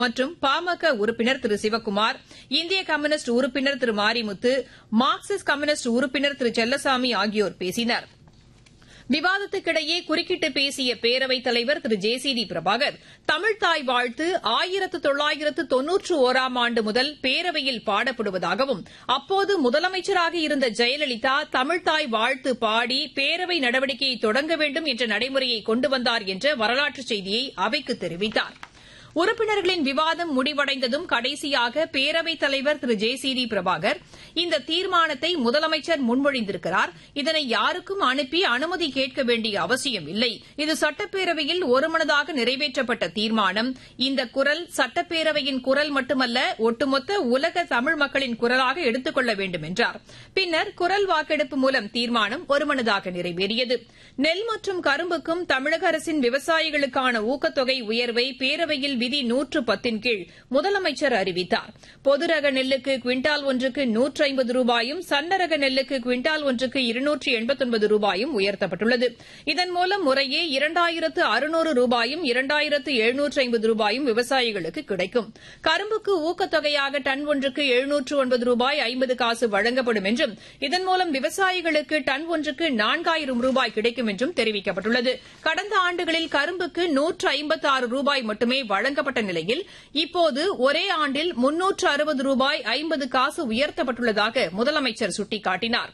மற்றும் பாமக உறுப்பினர் திரு சிவக்குமார் இந்திய கம்யூனிஸ்ட் உறுப்பினர் திரு மாரிமுத்து மார்க்சிஸ்ட் கம்யூனிஸ்ட் உறுப்பினர் திரு செல்லசாமி ஆகியோர் பேசினர் விவாதத்துக்கிடையே குறுக்கிட்டு பேசிய பேரவைத் தலைவர் Thiru J C D Prabhakar தமிழ்தாய் வாழ்த்து ஆயிரத்து தொள்ளாயிரத்து தொன்னூற்று ஒராம் ஆண்டு முதல் பேரவையில் பாடப்படுவதாகவும் அப்போது முதலமைச்சராக இருந்த ஜெயலலிதா தமிழ்தாய் வாழ்த்து பாடி பேரவை நடவடிக்கையை தொடங்க வேண்டும் என்ற நடைமுறையை கொண்டு வந்தார் என்ற வரலாற்றுச் செய்தியை அவைக்கு தெரிவித்தாா் உறுப்பினர்களின் விவாதம் முடிவடைந்ததும் கடைசியாக பேரவைத் தலைவர் Thiru J C D Prabhakar இந்த தீர்மானத்தை முதலமைச்சர் முன்மொழிந்திருக்கிறார் இதனை யாருக்கும் அனுப்பி அனுமதி கேட்க வேண்டிய அவசியம் இல்லை இது சட்டப்பேரவையில் ஒருமனதாக நிறைவேற்றப்பட்ட தீர்மானம் இந்த குரல் சட்டப்பேரவையின் குரல் மட்டுமல்ல ஒட்டுமொத்த உலக தமிழ் மக்களின் குரலாக எடுத்துக் கொள்ள வேண்டும் என்றார் பின்னர் குரல் வாக்கெடுப்பு மூலம் தீர்மானம் ஒருமனதாக நிறைவேறியது நெல் மற்றும் கரும்புக்கும் தமிழக அரசின் விவசாயிகளுக்கான ஊக்கத்தொகை உயர்வை பேரவையில் விதி நூற்று பத்தின் கீழ் முதலமைச்சர் அறிவித்தார் பொது ரக நெல்லுக்கு குவிண்டால் ஒன்றுக்கு நூற்று ஐம்பது ரூபாயும் சன்ன ரக நெல்லுக்கு குவிண்டால் ஒன்றுக்கு இருநூற்று எண்பத்தொன்பது ரூபாயும் உயர்த்தப்பட்டுள்ளது இதன் மூலம் முறையே இரண்டாயிரத்து அறுநூறு ரூபாயும் இரண்டாயிரத்து எழுநூற்று ஐம்பது ரூபாயும் விவசாயிகளுக்கு கிடைக்கும் கரும்புக்கு ஊக்கத்தொகையாக டன் ஒன்றுக்கு எழுநூற்று ஒன்பது ரூபாய் ஐம்பது காசு வழங்கப்படும் என்றும் இதன் மூலம் விவசாயிகளுக்கு டன் ஒன்றுக்கு நான்காயிரம் ரூபாய் கிடைக்கும் என்றும் தெரிவிக்கப்பட்டுள்ளது கடந்த ஆண்டுகளில் கரும்புக்கு நூற்று ஐம்பத்தாறு ரூபாய் மட்டுமே வழங்கப்பட்ட நிலையில் இப்போது ஒரே ஆண்டில் முன்னூற்று அறுபது ரூபாய் ஐம்பது காசு உயர்த்தப்பட்டுள்ளதாக முதலமைச்சர் சுட்டிக்காட்டினார்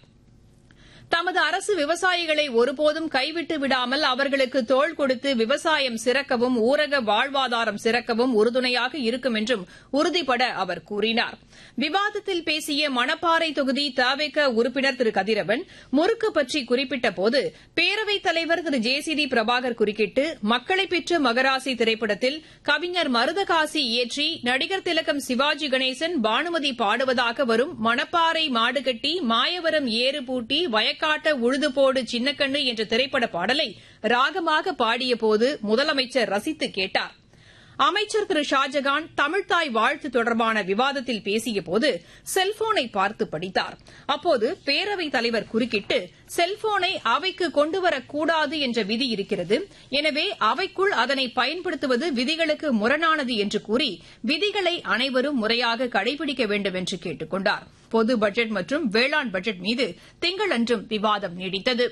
தமது அரசு விவசாயிகளை ஒருபோதும் கைவிட்டு விடாமல் அவர்களுக்கு தோள் கொடுத்து விவசாயம் சிறக்கவும் ஊரக வாழ்வாதாரம் சிறக்கவும் உறுதுணையாக இருக்கும் என்றும் உறுதிபட அவர் கூறினார் விவாதத்தில் பேசிய மணப்பாறை தொகுதி தவேக உறுப்பினர் திரு கதிரவன் முறுக்கு பற்றி குறிப்பிட்டபோது பேரவைத் தலைவர் Thiru J C D Prabhakar குறுக்கிட்டு மக்களை பெற்ற மகராசி திரைப்படத்தில் கவிஞர் மருதகாசி இயற்றி நடிகர் திலகம் சிவாஜி கணேசன் பானுமதி பாடுவதாக வரும் மணப்பாறை மாடுகட்டி மாயவரம் ஏறு பூட்டி வயக்காட்ட உழுதுபோடு சின்னக்கண்ணு என்ற திரைப்பட பாடலை ராகமாக பாடியபோது முதலமைச்சர் ரசித்து கேட்டார் அமைச்சர் திரு ஷாஜகான் தமிழ்தாய் வாழ்த்து தொடர்பான விவாதத்தில் பேசியபோது செல்போனை பார்த்து படித்தார் அப்போது பேரவைத் தலைவர் குறுக்கிட்டு செல்போனை அவைக்கு கொண்டுவரக்கூடாது என்ற விதி இருக்கிறது எனவே அவைக்குள் அதனை பயன்படுத்துவது விதிகளுக்கு முரணானது என்று கூறி விதிகளை அனைவரும் முறையாக கடைபிடிக்க வேண்டும் என்று கேட்டுக் கொண்டார் பொது பட்ஜெட் மற்றும் வேளாண் பட்ஜெட் மீது திங்களன்றும் விவாதம் நீடித்தது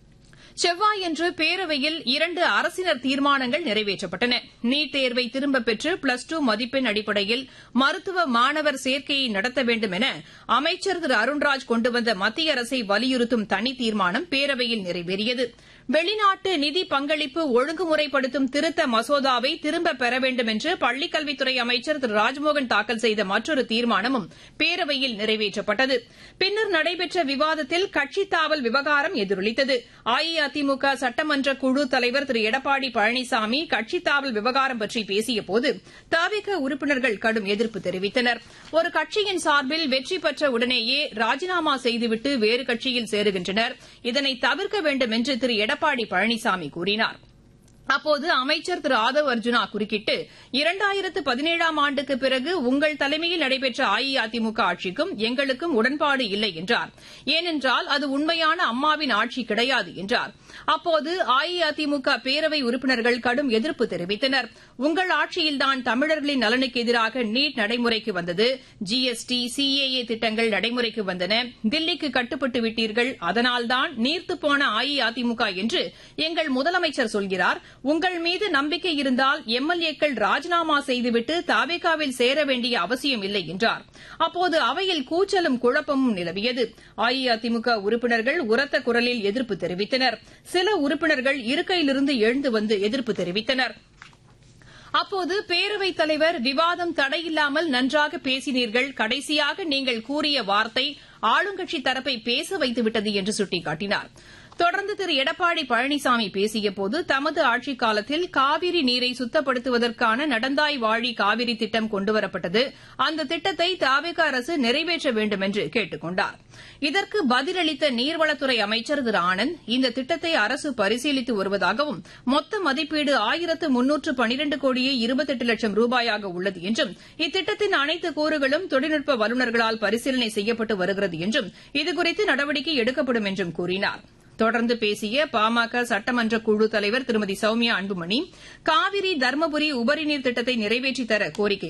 செவ்வாயன்று பேரவையில் இரண்டு அரசினர் தீர்மானங்கள் நிறைவேற்றப்பட்டன நீட் தேர்வை திரும்பப் பெற்று பிளஸ் டூ மதிப்பெண் அடிப்படையில் மருத்துவ மாணவர் சேர்க்கையை நடத்த வேண்டும் என அமைச்சர் திரு அருண்ராஜ் கொண்டுவந்த மத்திய அரசை வலியுறுத்தும் தனி தீர்மானம் பேரவையில் நிறைவேறியது வெளிநாட்டு நிதி பங்களிப்பு ஒழுங்குமுறைப்படுத்தும் திருத்த மசோதாவை திரும்பப் பெற வேண்டும் என்று பள்ளிக்கல்வித்துறை அமைச்சர் திரு ராஜ்மோகன் தாக்கல் செய்த மற்றொரு தீர்மானமும் பேரவையில் நிறைவேற்றப்பட்டது பின்னர் நடைபெற்ற விவாதத்தில் கட்சித் தாவல் விவகாரம் எதிரொலித்தது அஇஅதிமுக சட்டமன்ற குழு தலைவர் திரு எடப்பாடி பழனிசாமி கட்சித் தாவல் விவகாரம் பற்றி பேசியபோது தவிக உறுப்பினர்கள் கடும் எதிர்ப்பு தெரிவித்தனர் ஒரு கட்சியின் சார்பில் வெற்றி பெற்ற உடனேயே ராஜினாமா செய்துவிட்டு வேறு கட்சியில் சேருகின்றனர் இதனை தவிர்க்க வேண்டும் என்று திரு எடப்பாடி பழனிசாமி கூறினார் அப்போது அமைச்சர் திரு ஆதவ் அர்ஜுனா குறுக்கிட்டு இரண்டாயிரத்து பதினேழாம் ஆண்டுக்கு பிறகு உங்கள் தலைமையில் நடைபெற்ற அஇஅதிமுக ஆட்சிக்கும் எங்களுக்கும் உடன்பாடு இல்லை என்றார் ஏனென்றால் அது உண்மையான அம்மாவின் ஆட்சி கிடையாது என்றார் அப்போது அஇஅதிமுக பேரவை உறுப்பினர்கள் கடும் எதிர்ப்பு தெரிவித்தனர் உங்கள் ஆட்சியில்தான் தமிழர்களின் நலனுக்கு எதிராக நீட் நடைமுறைக்கு வந்தது ஜிஎஸ்டி சிஏஏ திட்டங்கள் நடைமுறைக்கு வந்தன தில்லிக்கு கட்டுப்பட்டு விட்டீர்கள் அதனால்தான் நீர்த்துப் போன அஇஅதிமுக என்று எங்கள் முதலமைச்சர் சொல்கிறார் உங்கள் மீது நம்பிக்கை இருந்தால் எம்எல்ஏக்கள் ராஜினாமா செய்துவிட்டு தாவேகாவில் சேர வேண்டிய அவசியம் இல்லை என்றார் அப்போது அவையில் கூச்சலும் குழப்பமும் நிலவியது அஇஅதிமுக உறுப்பினர்கள் உரத்த குரலில் எதிர்ப்பு தெரிவித்தனர் சில உறுப்பினர்கள் இருக்கையிலிருந்து எழுந்து வந்து எதிர்ப்பு தெரிவித்தனர் அப்போது பேரவைத் தலைவர் விவாதம் தடையில்லாமல் நன்றாக பேசினீர்கள் கடைசியாக நீங்கள் கூறிய வார்த்தை ஆளுங்கட்சி தரப்பை பேச வைத்துவிட்டது என்று சுட்டிக்காட்டினார் தொடர்ந்து திரு எடப்பாடி பழனிசாமி பேசியபோது தமது ஆட்சிக் காலத்தில் காவிரி நீரை சுத்தப்படுத்துவதற்கான நடந்தாய் வாழி காவிரி திட்டம் கொண்டுவரப்பட்டது அந்த திட்டத்தை தாவேக அரசு நிறைவேற்ற வேண்டும் என்று கேட்டுக் கொண்டார் இதற்கு பதிலளித்த நீர்வளத்துறை அமைச்சர் திரு ஆனந்த் இந்த திட்டத்தை அரசு பரிசீலித்து வருவதாகவும் மொத்த மதிப்பீடு ஆயிரத்து முன்னூற்று பனிரண்டு கோடியே இருபத்தெட்டு லட்சம் ரூபாயாக உள்ளது என்றும் இத்திட்டத்தின் அனைத்து கூறுகளும் தொழில்நுட்ப வல்லுநர்களால் பரிசீலனை செய்யப்பட்டு வருகிறது என்றும் இதுகுறித்து நடவடிக்கை எடுக்கப்படும் என்றும் கூறினாா் தொடர்ந்து பேசிய பாமக சட்டமன்ற குழு தலைவர் திருமதி சௌமியா அன்புமணி காவிரி தருமபுரி உபரிநீர் திட்டத்தை நிறைவேற்றித் தர கோரிக்கை